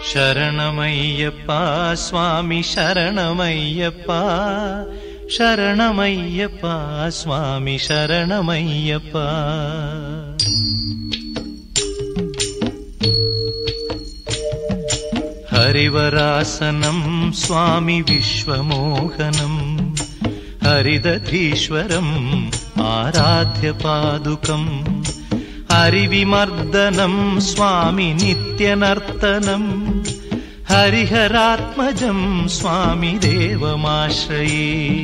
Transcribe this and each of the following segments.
శరణమయ్యప్ప స్వామి శరణమయ్యప్ప శరణమయ్యప్ప స్వామి శరణమయ్యప్ప హరివరాసనం స్వామి విశ్వమోహనం హరిదధీశ్వరం ఆరాధ్య పాదుకం హరివిమర్దనం స్వామి నిత్యనర్తనం హరిహరాత్మజం స్వామి దేవమాశ్రయే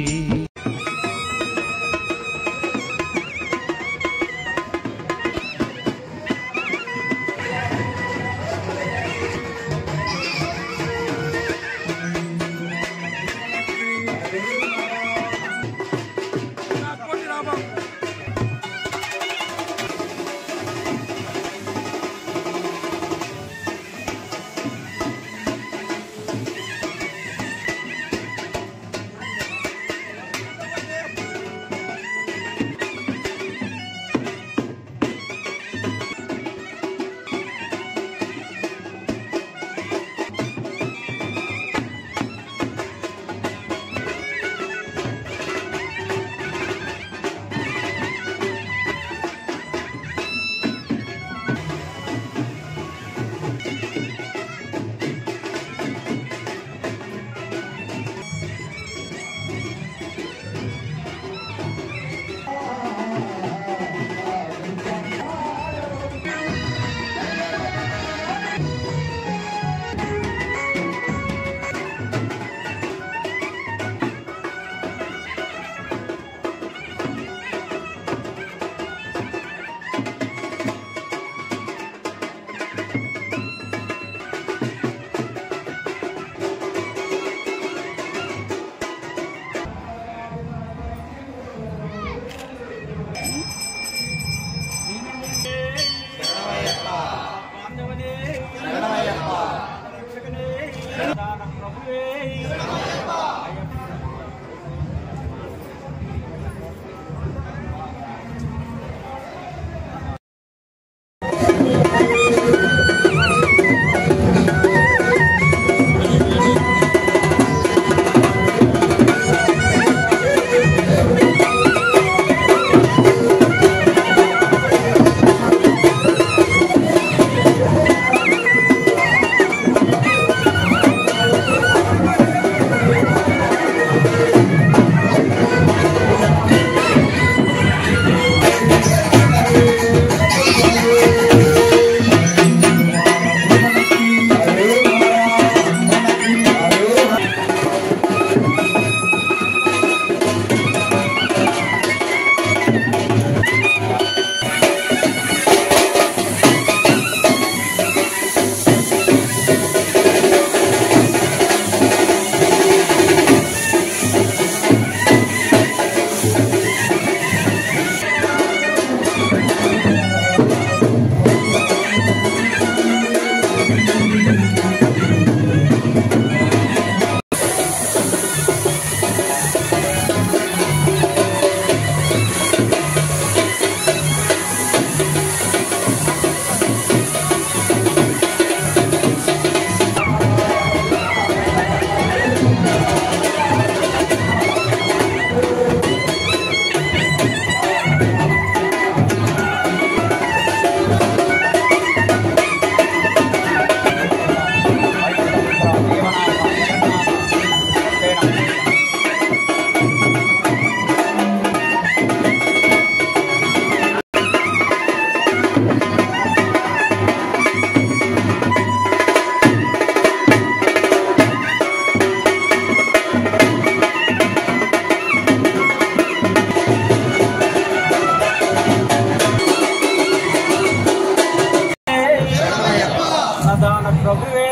అన్నదాన ప్రభువే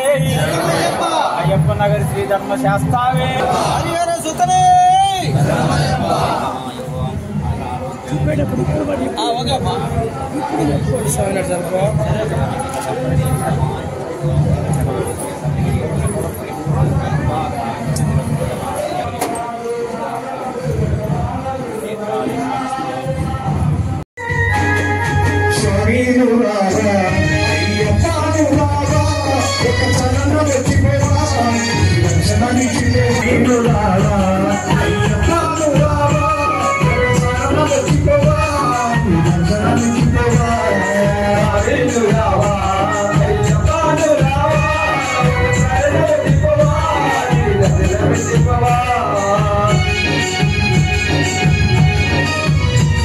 అయ్యప్ప నగరి శ్రీ ధర్మ శాస్త్రావే శరీరులారా అయ్యప్పనులారా ఒక చలనం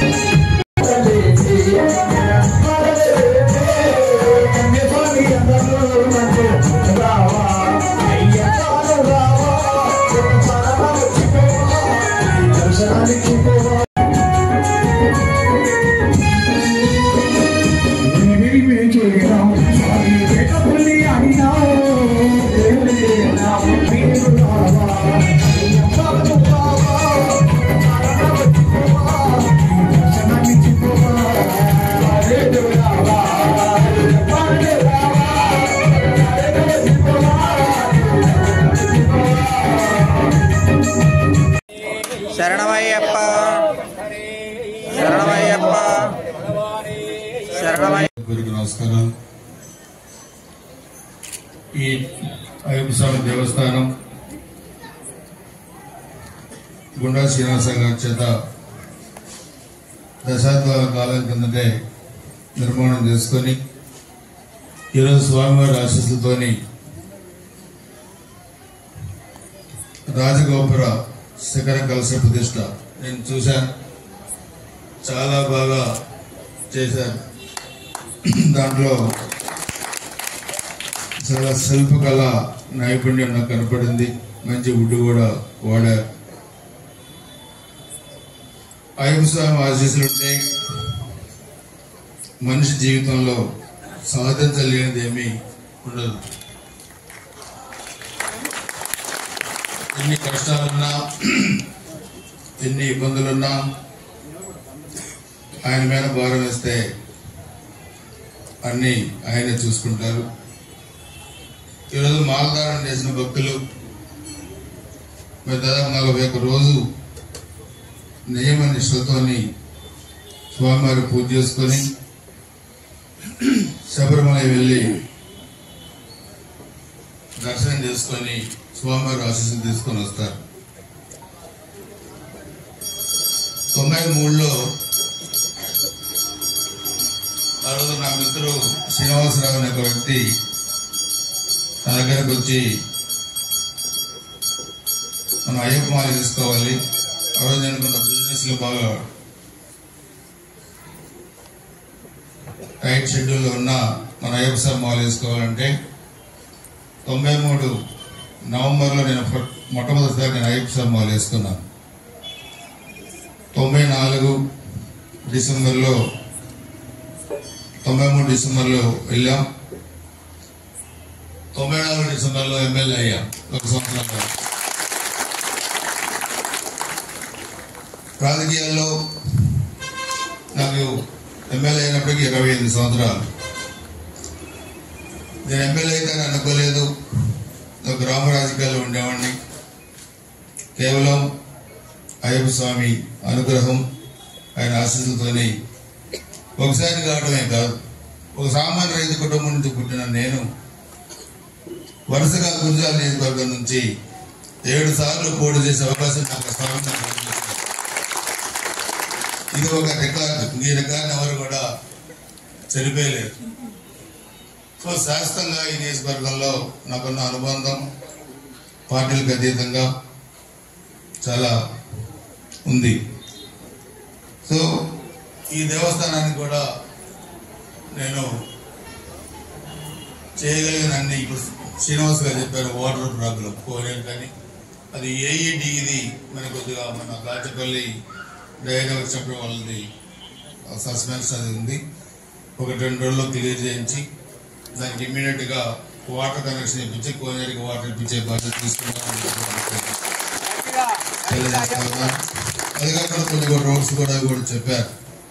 శరణమయ్యప్ప శరణమయ్యప్ప శరణమయ్య గురికి నమస్కారం ఈ అయ్యప్ప స్వామి దేవస్థానం గుండా శ్రీనివాస గారి చేత దశాబ్దాల కాలం కిందటే నిర్మాణం చేసుకొని ఈరోజు స్వామివారి ఆశీస్సులతోని రాజగోపుర శిఖర కలశ ప్రతిష్ట నేను చూశాను చాలా బాగా చేశారు దాంట్లో చాలా శిల్పకళ నైపుణ్యం నాకు కనపడింది మంచి వుడ్ కూడా వాడారు అయ్యప్ప స్వామి ఆశీస్సులుంటే మనిషి జీవితంలో సాధించలేనిది ఏమీ ఉండదు ఎన్ని కష్టాలున్నా ఎన్ని ఇబ్బందులున్నా ఆయన మీద భారం వేస్తే అన్ని ఆయనే చూసుకుంటారు ఈరోజు మాలధారణ చేసిన భక్తులు మరి దాదాపు నలభై ఒక్క రోజు నియమ నిష్ఠతోని స్వామివారి పూజ చేసుకొని శబరిమల వెళ్ళి దర్శనం చేసుకొని స్వామివారి ఆశీస్సులు తీసుకొని వస్తారు తొంభై మూడులో ఆ రోజు నా మిత్రుడు శ్రీనివాసరావు అనే ఒక వ్యక్తి నా దగ్గరకు వచ్చి మనం అయ్యప్ప మాల తీసుకోవాలి ఆ రోజు నేను కొంత బిజినెస్ లో బాగా టైట్ షెడ్యూల్ లో ఉన్న మన అయ్యప్ప స్వామి మాల వేసుకోవాలంటే తొంభై మూడు నవంబర్లో నేను ఫ- మొట్టమొదటిసారి నేను అయ్యప్ప స్వామి మాల వేసుకున్నాను తొంభై నాలుగు డిసెంబర్లో తొంభై మూడు డిసెంబర్లో వెళ్ళాం తొంభై నాలుగు డిసెంబర్లో ఎమ్మెల్యే అయ్యాం ఒక సంవత్సరం తర్వాత. రాజకీయాల్లో నాకు ఎమ్మెల్యే అయినప్పటికీ ఇరవై ఎనిమిది సంవత్సరాలు నేను ఎమ్మెల్యే అయితే అనుకోలేదు ఒక గ్రామ రాజకీయాల్లో ఉండేవాడిని కేవలం అయ్యప్ప స్వామి అనుగ్రహం ఆయన ఆశీస్సులతోని ఒకసారి కావడమే కాదు ఒక సామాన్య రైతు కుటుంబం నుంచి పుట్టిన నేను వరుసగా గుంజాల నియోజకవర్గం నుంచి ఏడు సార్లు పోటీ చేసే అవకాశం నాకు స్వామి నాకు కల్పించారు. ఇది ఒక రికార్డు ఈ రికార్డు ఎవరు కూడా చెరిపేయలేరు సో శాశ్వతంగా ఈ నియోజకవర్గంలో నాకున్న అనుబంధం పార్టీలకు అతీతంగా చాలా ఉంది సో ఈ దేవస్థానానికి కూడా నేను చేయగలిగిన అన్ని ఇప్పుడు శ్రీనివాస్ గారు చెప్పారు వాటర్ ప్రాబ్లం కోరేరు కానీ అది ఏఈడిది మన కొద్దిగా మన కాచపల్లి డైరీ వచ్చినప్పుడు వాళ్ళది సస్పెన్స్ అది ఉంది ఒక రెండు రోజుల్లో క్లియర్ చేయించి దానికి ఇమ్మీడియట్ గా వాటర్ కనెక్షన్ ఇప్పించి కోనేరుకి వాటర్ ఇప్పించే బాధ్యత తీసుకుంటామని తెలియజేస్తా ఉన్నాను. అది కాకుండా కొన్ని కొన్ని రోడ్స్ కూడా కూడా చెప్పారు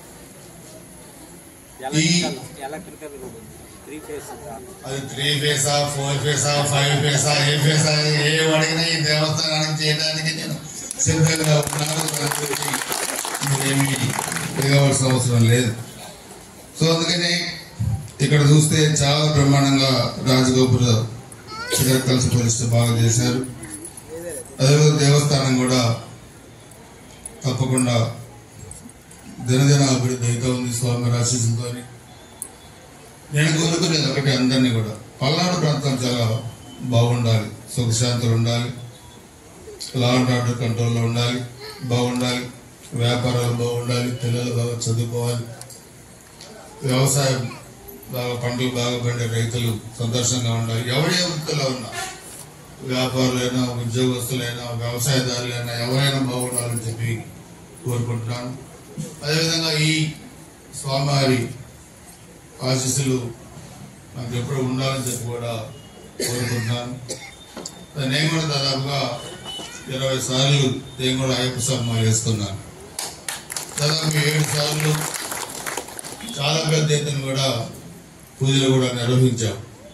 ఎలక్ట్రికల్ ఎలక్ట్రికల్ త్రీ ఫేస్ అది త్రీ ఫేసా ఫోర్ ఫేసా ఫైవ్ ఫేసా ఏ ఫేసా ఏ అడిగినా ఈ దేవస్థానానికి చేయడానికి నేను సిద్ధంగా ఉన్నాను దాని గురించి మీరేమి తిరగవలసిన అవసరం లేదు సో అందుకని ఇక్కడ చూస్తే చాలా బ్రహ్మాండంగా రాజగోపుర శిఖర కలిసి పరిస్థితి బాగా చేశారు అదేవిధంగా దేవస్థానం కూడా తప్పకుండా దినదిన అభివృద్ధి అయితే ఉంది స్వామి ఆశీస్సులతోని నేను కోరుకునేది ఒకటి అందరినీ కూడా పల్నాడు ప్రాంతం చాలా బాగుండాలి సుఖశాంతులు ఉండాలి లా అండ్ ఆర్డర్ కంట్రోల్లో ఉండాలి బాగుండాలి వ్యాపారాలు బాగుండాలి పిల్లలు బాగా చదువుకోవాలి వ్యవసాయం బాగా పంటలు బాగా పండే రైతులు సంతోషంగా ఉండాలి ఎవరి వృత్తిలో ఉన్నా వ్యాపారులైనా ఉద్యోగస్తులైనా వ్యవసాయదారులైనా ఎవరైనా బాగుండాలని చెప్పి కోరుకుంటున్నాను అదేవిధంగా ఈ స్వామివారి ఆశీస్సులు నాకు ఎప్పుడు ఉండాలని చెప్పి కూడా కోరుకుంటున్నాను నేను కూడా దాదాపుగా ఇరవై సార్లు నేను కూడా అయ్యప్ప స్వామి వేసుకున్నాను దాదాపు ఏడు సార్లు చాలా పెద్ద ఎత్తున కూడా పూజలు కూడా నిర్వహించాం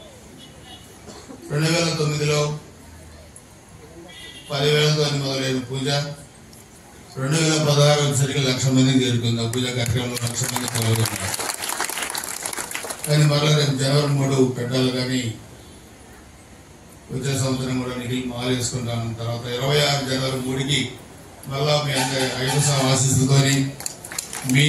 రెండు వేల తొమ్మిదిలో పదివేలతో మొదలైన పూజ రెండు వేల పదహారు వచ్చేసరికి లక్ష మందికి చేరుకుంది ఆ పూజ కార్యక్రమంలో లక్ష మంది పాల్గొన్నారు కానీ మరలా రేపు జనవరి మూడు పెట్టాలి కానీ వచ్చే సంవత్సరం కూడా నిధి మాలు వేసుకుంటాను తర్వాత ఇరవై ఆరు జనవరి మూడుకి మళ్ళా మీ అందరి ఐదు సంవత్సరం ఆశీస్సుతోని మీ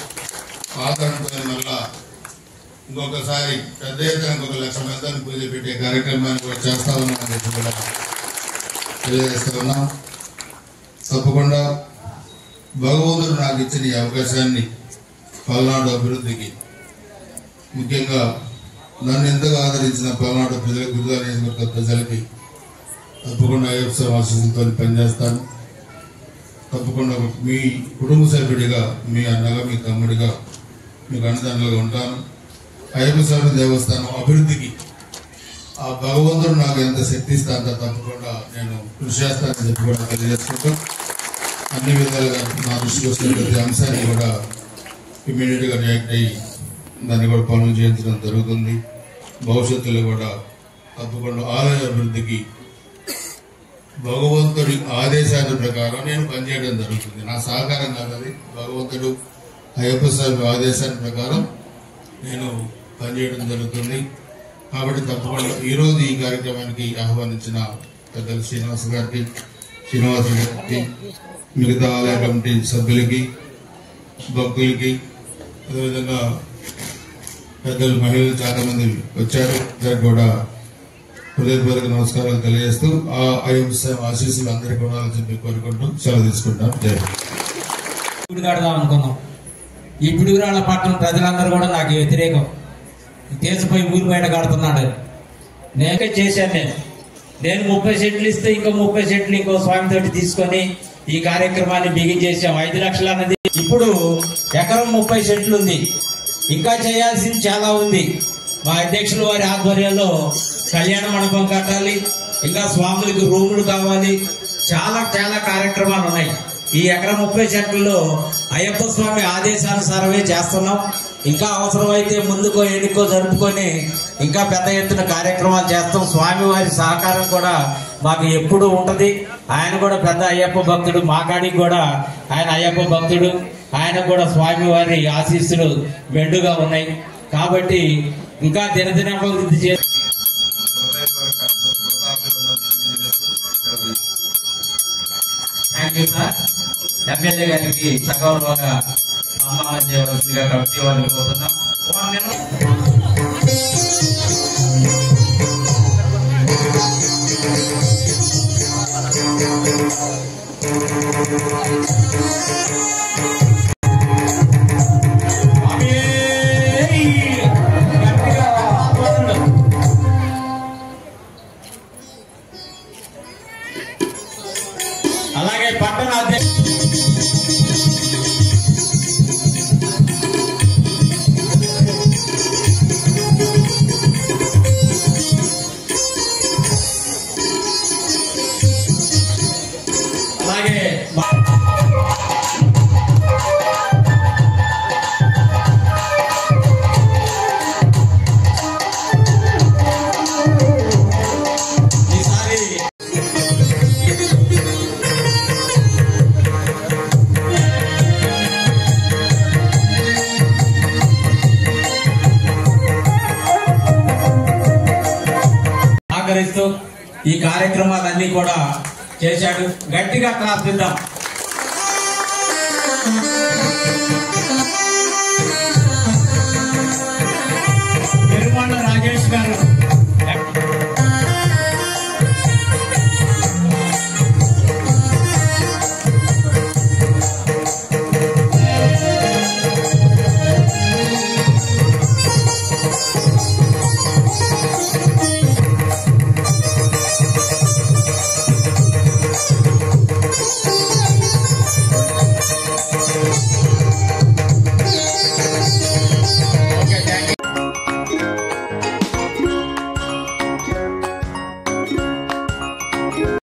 ఆదరణతో మళ్ళా ఇంకొకసారి పెద్ద ఎత్తున ఇంకొక లక్ష మందిని పూజ పెట్టే కార్యక్రమాన్ని కూడా చేస్తా ఉన్నామని చెప్పి కూడా తెలియజేస్తా ఉన్నాం తప్పకుండా భగవంతుడు నాకు ఇచ్చిన ఈ అవకాశాన్ని పల్నాడు అభివృద్ధికి ముఖ్యంగా నన్ను ఎంతగా ఆదరించిన పల్నాడు ప్రజలకు గురుగా నియోజకవర్గ ప్రజలకి తప్పకుండా అయ్యప్ప ఆశీస్సులతో పనిచేస్తాను తప్పకుండా మీ కుటుంబ సభ్యుడిగా మీ అన్నగా మీ తమ్ముడిగా మీకు అండదండలుగా ఉంటాను అయ్యప్ప స్వామి దేవస్థానం అభివృద్ధికి ఆ భగవంతుడు నాకు ఎంత శక్తి ఇస్తే అంత తప్పకుండా నేను కృషి చేస్తానని చెప్పి కూడా తెలియజేసుకుంటూ అన్ని విధాలుగా నా దృష్టికి వచ్చిన ప్రతి అంశాన్ని కూడా ఇమీడియట్ గా రియాక్ట్ అయ్యి దాన్ని కూడా పనులు చేయించడం జరుగుతుంది భవిష్యత్తులో కూడా తప్పకుండా ఆలయ అభివృద్ధికి భగవంతుడి ఆదేశాల ప్రకారం నేను పనిచేయడం జరుగుతుంది నా సహకారం కాదు అది భగవంతుడు అయ్యప్ప స్వామి ఆదేశాల ప్రకారం నేను పనిచేయడం జరుగుతుంది కాబట్టి తప్పకుండా ఈరోజు ఈ కార్యక్రమానికి ఆహ్వానించిన పెద్దలు శ్రీనివాస్ గారికి శ్రీనివాస్ గారికి మిగతా ఆలయ కమిటీ సభ్యులకి భక్తులకి అదేవిధంగా పెద్దలు మహిళలు చాలా మంది వచ్చారు అందరికి కూడా హృదయపూర్వక నమస్కారాలు తెలియజేస్తూ ఆ అయ్యప్ప స్వామి ఆశీస్సులు అందరికీ కూడా చెప్పి కోరుకుంటూ సెలవు తీసుకుంటాం జై హింద్. గుడి కడదాం అనుకున్నాం ఈ పిడుగురాళ్ళ పట్టణం ప్రజలందరూ కూడా నాకు వ్యతిరేకం తీసిపోయి ఊరి బయట కడుతున్నాడు నేనే చేశాను నేను నేను ముప్పై సెంట్లు ఇస్తే ఇంకో ముప్పై సెంట్లు ఇంకో స్వామి తోటి తీసుకొని ఈ కార్యక్రమాన్ని బిగించేసాం ఐదు లక్షలు అన్నది ఇప్పుడు ఎకరం ముప్పై సెంట్లు ఉంది ఇంకా చేయాల్సింది చాలా ఉంది మా అధ్యక్షుల వారి ఆధ్వర్యంలో కళ్యాణ మండపం కట్టాలి ఇంకా స్వాములకి రూములు కావాలి చాలా చాలా కార్యక్రమాలు ఉన్నాయి ఈ ఎకరం ముప్పై సెంట్లలో అయ్యప్ప స్వామి ఆదేశానుసారమే చేస్తున్నాం ఇంకా అవసరమైతే ముందుకో ఎన్నికో జరుపుకొని ఇంకా పెద్ద ఎత్తున కార్యక్రమాలు చేస్తాం స్వామి వారి సహకారం కూడా మాకు ఎప్పుడు ఉంటది ఆయన కూడా పెద్ద అయ్యప్ప భక్తుడు మా కాడికి కూడా ఆయన అయ్యప్ప భక్తుడు ఆయన కూడా స్వామి వారి ఆశీస్సులు మెండుగా ఉన్నాయి కాబట్టి ఇంకా దినదినాభివృద్ధి చే థ్యాంక్ యూ సార్ ఎమ్మెల్యే గారికి సగౌరవంగా సన్మానం చేయవలసిందిగా కమిటీ వారిని కోరుతున్నాం అలాగే పట్టణ అధ్యక్ష అలాగే మా- ఈసారి సహకరిస్తూ ఈ కార్యక్రమాలన్నీ కూడా చేశాడు గట్టిగా ప్రార్థిద్దాం